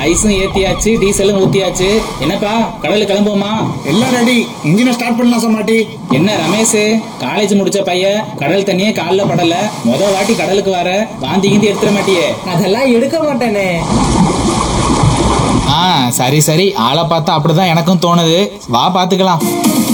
ஐஸும் ஏத்தியாச்சு டீசலும் ஊத்தியாச்சு என்னப்பா கடலுக்கு கிளம்புவோமா எல்லாம் ரெடி இன்ஜினை ஸ்டார்ட் பண்ணலாம் சமாட்டி என்ன ரமேஷ் காலேஜ் முடிச்ச பையன் கடல் தண்ணியே கால்ல படல முத வாட்டி கடலுக்கு வர வாந்தி கீந்தி எடுத்துட மாட்டியே அதெல்லாம் எடுக்க மாட்டேனே ஆ சரி சரி ஆளை பார்த்தா அப்படிதான் எனக்கும் தோணுது வா பாத்துக்கலாம்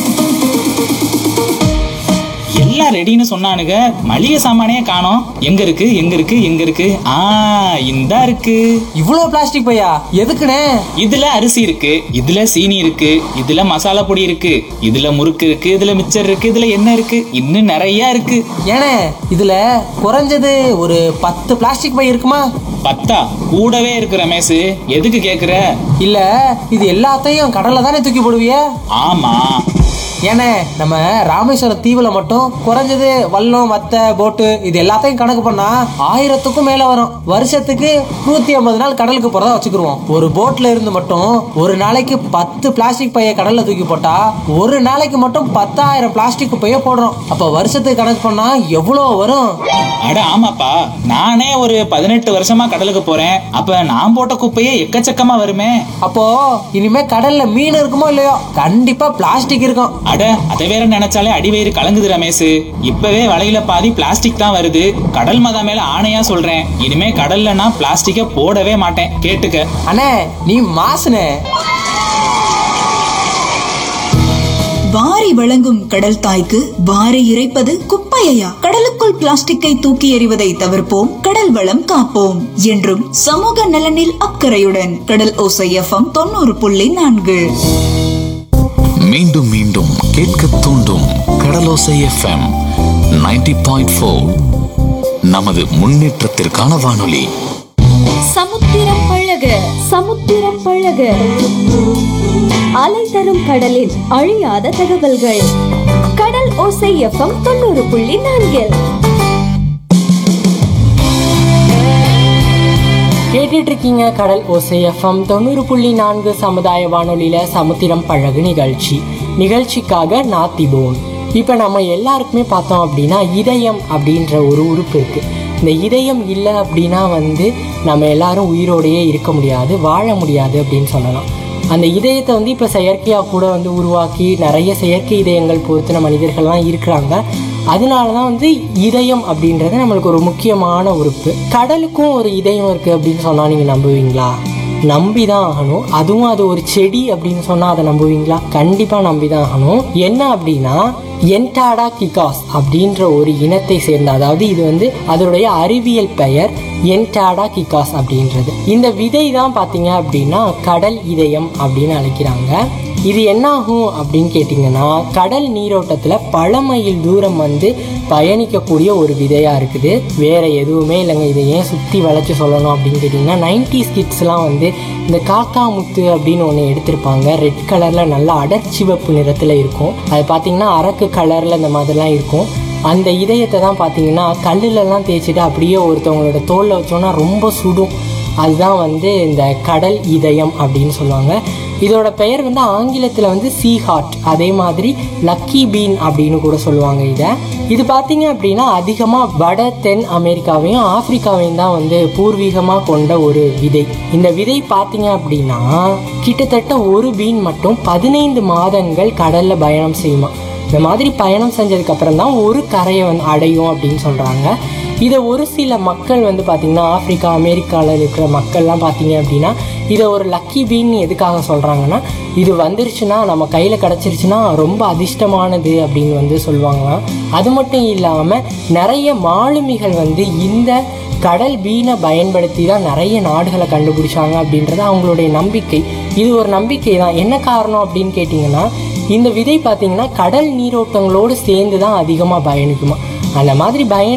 எல்லாம் ரெடின்னு சொன்னானுங்க மளிகை சாமானே காணோம் எங்க இருக்கு எங்க இருக்கு எங்க இருக்கு ஆ இந்தா இருக்கு இவ்வளோ பிளாஸ்டிக் பையா எதுக்குண்ணே இதுல அரிசி இருக்கு இதுல சீனி இருக்கு இதுல மசாலா பொடி இருக்கு இதுல முறுக்கு இருக்கு இதுல மிச்சர் இருக்கு இதுல என்ன இருக்கு இன்னும் நிறைய இருக்கு ஏனே இதுல குறைஞ்சது ஒரு பத்து பிளாஸ்டிக் பை இருக்குமா பத்தா கூடவே இருக்கு ரமேஷ் எதுக்கு கேக்குற இல்ல இது எல்லாத்தையும் கடல்ல தானே தூக்கி போடுவிய ஆமா ஏனே நம்ம ராமேஸ்வரம் தீவுல மட்டும் குறைஞ்சது வல்லம் வத்தை போட்டு இது எல்லாத்தையும் கணக்கு பண்ணா ஆயிரத்துக்கும் மேல வரும் வருஷத்துக்கு நூத்தி ஐம்பது நாள் கடலுக்கு போறதா வச்சுக்கிருவோம் ஒரு போட்ல இருந்து மட்டும் ஒரு நாளைக்கு பத்து பிளாஸ்டிக் பைய கடல்ல தூக்கி போட்டா ஒரு நாளைக்கு மட்டும் பத்தாயிரம் பிளாஸ்டிக் பைய போடுறோம் அப்ப வருஷத்துக்கு கணக்கு பண்ணா எவ்வளவு வரும் அட ஆமாப்பா நானே ஒரு பதினெட்டு வருஷமா கடலுக்கு போறேன் அப்ப நான் போட்ட குப்பையே எக்கச்சக்கமா வருமே அப்போ இனிமே கடல்ல மீன் இருக்குமோ இல்லையோ கண்டிப்பா பிளாஸ்டிக் இருக்கும் அட அதை வேற நினைச்சாலே அடிவயிறு கலங்குது ரமேஷ் இப்பவே வலையில பாதி பிளாஸ்டிக் தான் வருது கடல் மதா மேல ஆணையா சொல்றேன் இனிமே கடல்ல நான் பிளாஸ்டிக்க போடவே மாட்டேன் கேட்டுக்க அண்ணே நீ மாசுனே வாரி வழங்கும் கடல் தாய்க்கு வாரி இறைப்பது குப்பையா கடலுக்குள் பிளாஸ்டிக்கை தூக்கி எறிவதை தவிர்ப்போம் கடல் வளம் காப்போம் என்றும் சமூக நலனில் அக்கறையுடன் கடல் ஓசை எஃப்எம் தொண்ணூறு புள்ளி நான்கு மீண்டும் மீண்டும் கேட்க தூண்டும் கடலோசை எஃப்எம் 90.4 பாயிண்ட் ஃபோர் நமது முன்னேற்றத்திற்கான வானொலி சமுத்திரம் பழக சமுத்திரம் பழக அலை தரும் கடலில் அழியாத தகவல்கள் கடல் ஓசை எஃப்எம் தொண்ணூறு புள்ளி நான்கில் கேட்டுட்டு இருக்கீங்க கடல் ஓசை எஃப்எம் தொண்ணூறு புள்ளி நான்கு சமுதாய வானொலியில சமுத்திரம் பழகு நிகழ்ச்சி நிகழ்ச்சிக்காக நாத்திபோன் இப்போ நம்ம எல்லாருக்குமே பார்த்தோம் அப்படின்னா இதயம் அப்படின்ற ஒரு உறுப்பு இருக்கு இந்த இதயம் இல்லை அப்படின்னா வந்து நம்ம எல்லாரும் உயிரோடையே இருக்க முடியாது வாழ முடியாது அப்படின்னு சொல்லலாம் அந்த இதயத்தை வந்து இப்போ செயற்கையாக கூட வந்து உருவாக்கி நிறைய செயற்கை இதயங்கள் பொறுத்தின மனிதர்கள்லாம் இருக்கிறாங்க அதனால தான் வந்து இதயம் அப்படின்றது நம்மளுக்கு ஒரு முக்கியமான உறுப்பு கடலுக்கும் ஒரு இதயம் இருக்குது அப்படின்னு சொன்னால் நீங்கள் நம்புவீங்களா நம்பி தான் ஆகணும் அதுவும் அது ஒரு செடி அப்படின்னு சொன்னால் அதை நம்புவீங்களா கண்டிப்பாக நம்பி தான் ஆகணும் என்ன அப்படின்னா என்டாடா கிகாஸ் அப்படின்ற ஒரு இனத்தை சேர்ந்த அதாவது இது வந்து அதனுடைய அறிவியல் பெயர் என்டாடா கிகாஸ் அப்படின்றது இந்த விதை தான் பார்த்தீங்க அப்படின்னா கடல் இதயம் அப்படின்னு அழைக்கிறாங்க இது என்ன ஆகும் அப்படின்னு கேட்டிங்கன்னா கடல் நீரோட்டத்தில் பல மைல் தூரம் வந்து பயணிக்கக்கூடிய ஒரு விதையாக இருக்குது வேற எதுவுமே இல்லைங்க இதை ஏன் சுற்றி வளைச்சு சொல்லணும் அப்படின்னு கேட்டிங்கன்னா நைன்டி ஸ்கிட்ஸ்லாம் வந்து இந்த காக்கா முத்து அப்படின்னு ஒன்று எடுத்திருப்பாங்க ரெட் கலரில் நல்லா அடர்ச்சிவப்பு நிறத்தில் இருக்கும் அது பார்த்தீங்கன்னா அரக்கு கலரில் இந்த மாதிரிலாம் இருக்கும் அந்த இதயத்தை தான் பார்த்தீங்கன்னா கல்லுலலாம் தேய்ச்சிட்டு அப்படியே ஒருத்தவங்களோட தோலில் வச்சோன்னா ரொம்ப சுடும் அதுதான் வந்து இந்த கடல் இதயம் அப்படின்னு சொல்லுவாங்க இதோட பெயர் வந்து ஆங்கிலத்தில் வந்து சீ ஹார்ட் அதே மாதிரி லக்கி பீன் அப்படின்னு கூட சொல்லுவாங்க இதை இது பார்த்தீங்க அப்படின்னா அதிகமாக வட தென் அமெரிக்காவையும் ஆப்பிரிக்காவையும் தான் வந்து பூர்வீகமாக கொண்ட ஒரு விதை இந்த விதை பார்த்தீங்க அப்படின்னா கிட்டத்தட்ட ஒரு பீன் மட்டும் பதினைந்து மாதங்கள் கடலில் பயணம் செய்யுமா இந்த மாதிரி பயணம் செஞ்சதுக்கு அப்புறம் தான் ஒரு கரையை வந்து அடையும் அப்படின்னு சொல்கிறாங்க இதை ஒரு சில மக்கள் வந்து பார்த்திங்கன்னா ஆப்பிரிக்கா அமெரிக்காவில் இருக்கிற மக்கள்லாம் பார்த்தீங்க அப்படின்னா இதை ஒரு லக்கி பீன் எதுக்காக சொல்கிறாங்கன்னா இது வந்துருச்சுன்னா நம்ம கையில் கிடச்சிருச்சுன்னா ரொம்ப அதிர்ஷ்டமானது அப்படின்னு வந்து சொல்லுவாங்களாம் அது மட்டும் இல்லாமல் நிறைய மாலுமிகள் வந்து இந்த கடல் பீனை பயன்படுத்தி தான் நிறைய நாடுகளை கண்டுபிடிச்சாங்க அப்படின்றது அவங்களுடைய நம்பிக்கை இது ஒரு நம்பிக்கை தான் என்ன காரணம் அப்படின்னு கேட்டிங்கன்னா இந்த விதை பார்த்தீங்கன்னா கடல் நீரோட்டங்களோடு சேர்ந்து தான் அதிகமாக பயணிக்குமா அந்த மாதிரி பயணி